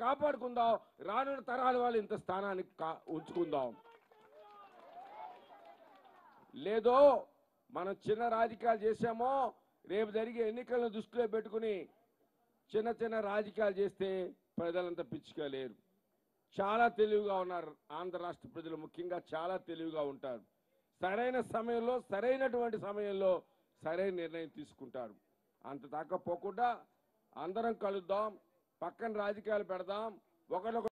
కాపాడుకుందాం రానున్న తరాల వాళ్ళు ఇంత స్థానానికి కా- ఉంచుకుందాం లేదో మనం చిన్న రాజకీయాలు చేసామో రేపు జరిగే ఎన్నికలను దృష్టిలో పెట్టుకుని చిన్న చిన్న రాజకీయాలు చేస్తే ప్రజలంతా పిచ్చుకోలేరు చాలా తెలివిగా ఉన్నారు ఆంధ్ర రాష్ట్ర ప్రజలు ముఖ్యంగా చాలా తెలివిగా ఉంటారు సరైన సమయంలో సరైనటువంటి సమయంలో సరైన నిర్ణయం తీసుకుంటారు అంత దాకా పోకుండా అందరం కలుద్దాం పక్కన రాజకీయాలు పెడదాం ఒకరినొక